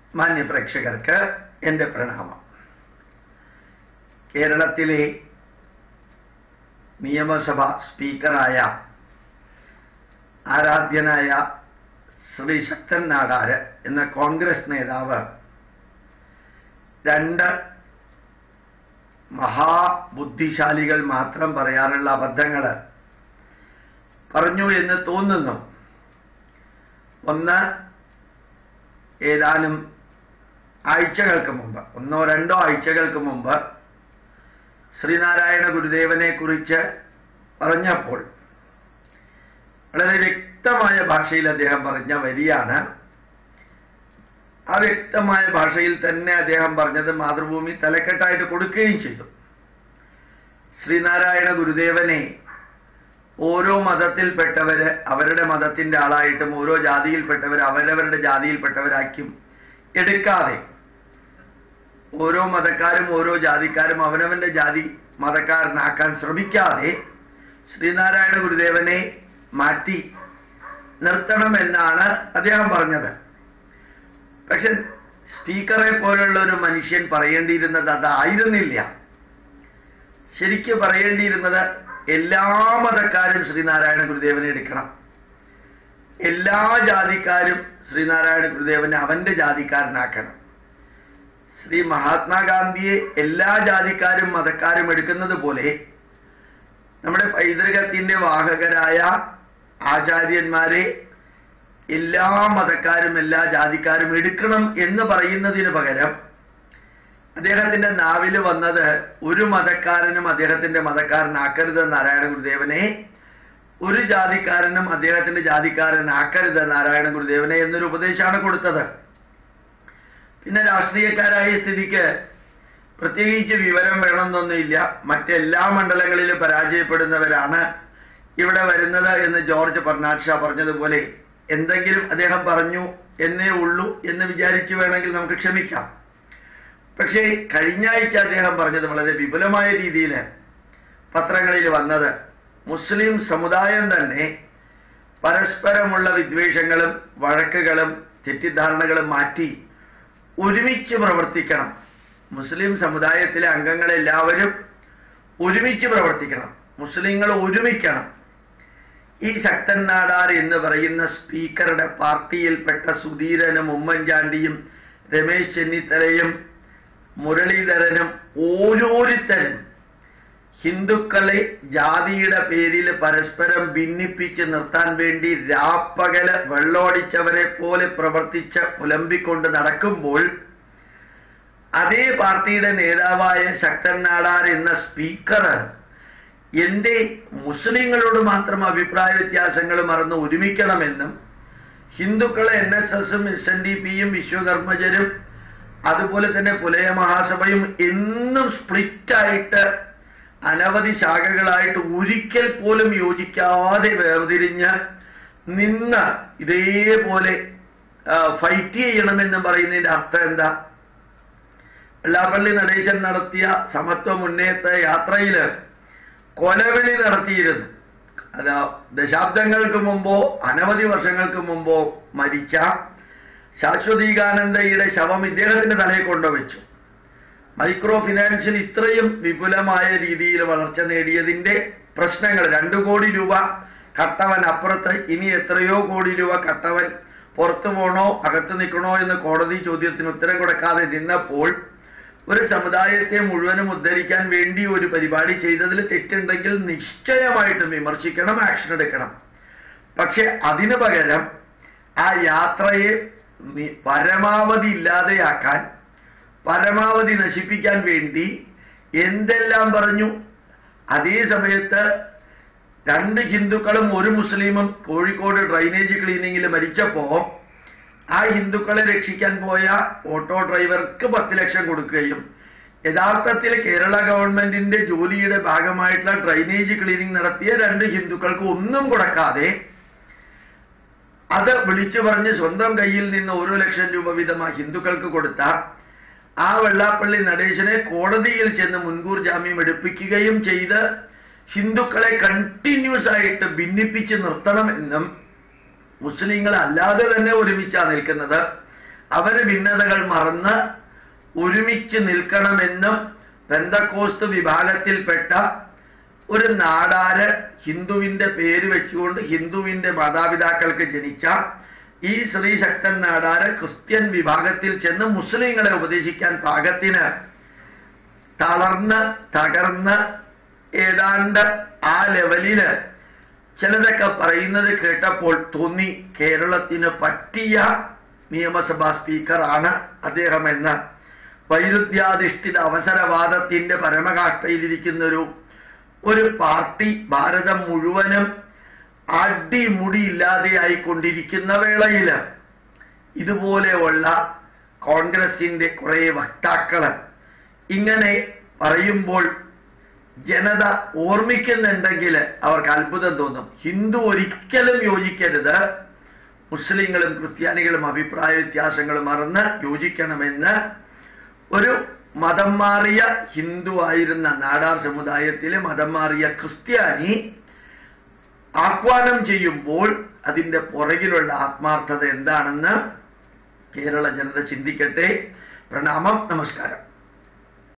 മാന്യ പ്രേക്ഷകർക്ക് എൻ്റെ പ്രണാമം കേരളത്തിലെ നിയമസഭ സ്പീക്കറായ ആരാധ്യനായ ശ്രീ ശക്തൻ നാടാര് എന്ന കോൺഗ്രസ് നേതാവ് രണ്ട് മഹാബുദ്ധിശാലികൾ മാത്രം പറയാറുള്ള അബദ്ധങ്ങൾ പറഞ്ഞു എന്ന് തോന്നുന്നു ഒന്ന് ഏതാനും ആഴ്ചകൾക്ക് മുമ്പ് ഒന്നോ രണ്ടോ ആഴ്ചകൾക്ക് മുമ്പ് ശ്രീനാരായണ ഗുരുദേവനെ കുറിച്ച് പറഞ്ഞപ്പോൾ വളരെ വ്യക്തമായ ഭാഷയിൽ അദ്ദേഹം പറഞ്ഞ വരിയാണ് ആ വ്യക്തമായ ഭാഷയിൽ തന്നെ അദ്ദേഹം പറഞ്ഞത് മാതൃഭൂമി തലക്കെട്ടായിട്ട് കൊടുക്കുകയും ചെയ്തു ശ്രീനാരായണ ഗുരുദേവനെ ഓരോ മതത്തിൽപ്പെട്ടവര് അവരുടെ മതത്തിന്റെ ആളായിട്ടും ഓരോ ജാതിയിൽപ്പെട്ടവർ അവരവരുടെ ജാതിയിൽപ്പെട്ടവരാക്കും എടുക്കാതെ ഓരോ മതക്കാരും ഓരോ ജാതിക്കാരും അവനവന്റെ ജാതി മതക്കാരനാക്കാൻ ശ്രമിക്കാതെ ശ്രീനാരായണ ഗുരുദേവനെ മാറ്റി നിർത്തണമെന്നാണ് അദ്ദേഹം പറഞ്ഞത് പക്ഷെ സ്പീക്കറെ പോലുള്ള ഒരു മനുഷ്യൻ പറയേണ്ടിയിരുന്നത് അതായിരുന്നില്ല ശരിക്ക് പറയേണ്ടിയിരുന്നത് എല്ലാ മതക്കാരും ശ്രീനാരായണ ഗുരുദേവനെ എടുക്കണം എല്ലാ ജാതിക്കാരും ശ്രീനാരായണ ഗുരുദേവനെ അവന്റെ ജാതിക്കാരനാക്കണം ശ്രീ മഹാത്മാഗാന്ധിയെ എല്ലാ ജാതിക്കാരും മതക്കാരും എടുക്കുന്നത് പോലെ നമ്മുടെ പൈതൃകത്തിന്റെ വാഹകരായ ആചാര്യന്മാരെ എല്ലാ മതക്കാരും എല്ലാ ജാതിക്കാരും എടുക്കണം എന്ന് പറയുന്നതിന് പകരം അദ്ദേഹത്തിന്റെ നാവിൽ വന്നത് ഒരു മതക്കാരനും അദ്ദേഹത്തിന്റെ മതക്കാരനാക്കരുത് നാരായണ ഗുരുദേവനെ ഒരു ജാതിക്കാരനും അദ്ദേഹത്തിന്റെ ജാതിക്കാരനാക്കരുത് നാരായണ ഗുരുദേവനെ എന്നൊരു ഉപദേശമാണ് കൊടുത്തത് പിന്നെ രാഷ്ട്രീയക്കാരായ സ്ഥിതിക്ക് പ്രത്യേകിച്ച് വിവരം വേണമെന്നൊന്നുമില്ല മറ്റെല്ലാ മണ്ഡലങ്ങളിലും പരാജയപ്പെടുന്നവരാണ് ഇവിടെ വരുന്നത് എന്ന് ജോർജ് ഫെർണാഡ് ഷാ പറഞ്ഞതുപോലെ എന്തെങ്കിലും അദ്ദേഹം പറഞ്ഞു എന്നേ ഉള്ളൂ എന്ന് വിചാരിച്ചു വേണമെങ്കിൽ നമുക്ക് ക്ഷമിക്കാം പക്ഷേ കഴിഞ്ഞ ആഴ്ച അദ്ദേഹം പറഞ്ഞത് വളരെ വിപുലമായ രീതിയിൽ പത്രങ്ങളിൽ വന്നത് മുസ്ലിം സമുദായം തന്നെ പരസ്പരമുള്ള വിദ്വേഷങ്ങളും വഴക്കുകളും തെറ്റിദ്ധാരണകളും മാറ്റി ഒരുമിച്ച് പ്രവർത്തിക്കണം മുസ്ലിം സമുദായത്തിലെ അംഗങ്ങളെല്ലാവരും ഒരുമിച്ച് പ്രവർത്തിക്കണം മുസ്ലിങ്ങൾ ഒരുമിക്കണം ഈ ശക്തൻ നാടാർ എന്ന് പറയുന്ന സ്പീക്കറുടെ പാർട്ടിയിൽപ്പെട്ട സുധീരനും ഉമ്മൻചാണ്ടിയും രമേശ് ചെന്നിത്തലയും മുരളീധരനും ഓരോരുത്തരും ഹിന്ദുക്കളെ ജാതിയുടെ പേരിൽ പരസ്പരം ഭിന്നിപ്പിച്ച് നിർത്താൻ വേണ്ടി രാപ്പകല് വെള്ളോടിച്ചവരെ പോലെ പ്രവർത്തിച്ച് പുലമ്പിക്കൊണ്ട് നടക്കുമ്പോൾ അതേ പാർട്ടിയുടെ നേതാവായ ശക്തൻ നാടാർ എന്ന സ്പീക്കർ എന്റെ മുസ്ലിങ്ങളോട് മാത്രം അഭിപ്രായ വ്യത്യാസങ്ങൾ മറന്ന് ഒരുമിക്കണമെന്നും ഹിന്ദുക്കളെ എൻ എസ് എസും എസ് എൻ ഡി പിയും വിശ്വകർമ്മജരും അതുപോലെ തന്നെ പുലയ മഹാസഭയും എന്നും സ്പ്ലിറ്റായിട്ട് അനവധി ശാഖകളായിട്ട് ഒരിക്കൽ പോലും യോജിക്കാതെ വേർതിരിഞ്ഞ് നിന്ന് ഇതേപോലെ ഫൈറ്റ് ചെയ്യണമെന്ന് പറയുന്നതിന്റെ അർത്ഥം എന്താ വെള്ളാപ്പള്ളി നടേശൻ നടത്തിയ സമത്വ മുന്നേറ്റ യാത്രയില് കൊലവിളി നടത്തിയിരുന്നു അത് ദശാബ്ദങ്ങൾക്ക് മുമ്പോ അനവധി വർഷങ്ങൾക്ക് മുമ്പോ മരിച്ച ശാശ്വതീകാനന്ദയുടെ ശവം ഇദ്ദേഹത്തിന്റെ തലയിൽ കൊണ്ടുവച്ചു മൈക്രോ ഫിനാൻസിൽ ഇത്രയും വിപുലമായ രീതിയിൽ വളർച്ച നേടിയതിന്റെ പ്രശ്നങ്ങൾ രണ്ടു കോടി രൂപ കട്ടവൻ അപ്പുറത്ത് ഇനി എത്രയോ കോടി രൂപ കട്ടവൻ പുറത്തു പോണോ അകത്ത് നിൽക്കണോ എന്ന് കോടതി ചോദ്യത്തിന് ഉത്തരം കൊടുക്കാതെ നിന്നപ്പോൾ ഒരു സമുദായത്തെ മുഴുവനും ഉദ്ധരിക്കാൻ വേണ്ടി ഒരു പരിപാടി ചെയ്തതിൽ തെറ്റുണ്ടെങ്കിൽ നിശ്ചയമായിട്ടും വിമർശിക്കണം ആക്ഷൻ എടുക്കണം പക്ഷെ അതിനു പകരം ആ യാത്രയെ പരമാവധി ഇല്ലാതെയാക്കാൻ പരമാവധി നശിപ്പിക്കാൻ വേണ്ടി എന്തെല്ലാം പറഞ്ഞു അതേ സമയത്ത് രണ്ട് ഹിന്ദുക്കളും ഒരു മുസ്ലിമും കോഴിക്കോട് ഡ്രൈനേജ് ക്ലീനിങ്ങിൽ മരിച്ചപ്പോ ആ ഹിന്ദുക്കളെ രക്ഷിക്കാൻ പോയ ഓട്ടോ ഡ്രൈവർക്ക് പത്ത് ലക്ഷം കൊടുക്കുകയും യഥാർത്ഥത്തിൽ കേരള ഗവൺമെന്റിന്റെ ജോലിയുടെ ഭാഗമായിട്ടുള്ള ഡ്രൈനേജ് ക്ലീനിങ് നടത്തിയ രണ്ട് ഹിന്ദുക്കൾക്ക് ഒന്നും കൊടുക്കാതെ അത് വിളിച്ചു പറഞ്ഞ് സ്വന്തം കയ്യിൽ നിന്ന് ഓരോ ലക്ഷം രൂപ വീതം ആ ഹിന്ദുക്കൾക്ക് കൊടുത്ത ആ വെള്ളാപ്പള്ളി നടേശനെ കോടതിയിൽ ചെന്ന് മുൻകൂർ ജാമ്യം എടുപ്പിക്കുകയും ചെയ്ത് ഹിന്ദുക്കളെ കണ്ടിന്യൂസ് ആയിട്ട് ഭിന്നിപ്പിച്ച് നിർത്തണമെന്നും മുസ്ലിങ്ങൾ അല്ലാതെ തന്നെ ഒരുമിച്ചാ നിൽക്കുന്നത് അവര് ഭിന്നതകൾ മറന്ന് ഒരുമിച്ച് നിൽക്കണമെന്നും ബന്ധക്കോസ്ത് വിഭാഗത്തിൽപ്പെട്ട ഒരു നാടാര് ഹിന്ദുവിന്റെ പേര് വെച്ചുകൊണ്ട് ഹിന്ദുവിന്റെ മാതാപിതാക്കൾക്ക് ജനിച്ച ഈ ശ്രീശക്തൻ നാടാര് ക്രിസ്ത്യൻ വിഭാഗത്തിൽ ചെന്ന് മുസ്ലിങ്ങളെ ഉപദേശിക്കാൻ പാകത്തിന് തളർന്ന് തകർന്ന് ഏതാണ്ട് ആ ലെവലില് ചിലതൊക്കെ പറയുന്നത് കേട്ടപ്പോൾ തോന്നി കേരളത്തിന് പറ്റിയ നിയമസഭാ സ്പീക്കറാണ് അദ്ദേഹം എന്ന് വൈരുദ്ധ്യാധിഷ്ഠിത അവസരവാദത്തിന്റെ പരമകാഷ്ടയിലിരിക്കുന്ന ഒരു ഒരു പാർട്ടി ഭാരതം മുഴുവനും അടിമുടിയില്ലാതെയായിക്കൊണ്ടിരിക്കുന്ന വേളയില് ഇതുപോലെയുള്ള കോൺഗ്രസിന്റെ കുറെ വക്താക്കള് ഇങ്ങനെ പറയുമ്പോൾ ജനത ഓർമ്മിക്കുന്നുണ്ടെങ്കിൽ അവർക്ക് അത്ഭുതം തോന്നും ഹിന്ദു ഒരിക്കലും യോജിക്കരുത് മുസ്ലിങ്ങളും ക്രിസ്ത്യാനികളും അഭിപ്രായ വ്യത്യാസങ്ങൾ മറന്ന് യോജിക്കണമെന്ന് ഒരു മതം മാറിയ ഹിന്ദു ആയിരുന്ന നാടാർ സമുദായത്തിലെ മതം മാറിയ ക്രിസ്ത്യാനി ആഹ്വാനം ചെയ്യുമ്പോൾ അതിന്റെ പുറകിലുള്ള ആത്മാർത്ഥത എന്താണെന്ന് കേരള ജനത ചിന്തിക്കട്ടെ പ്രണാമം നമസ്കാരം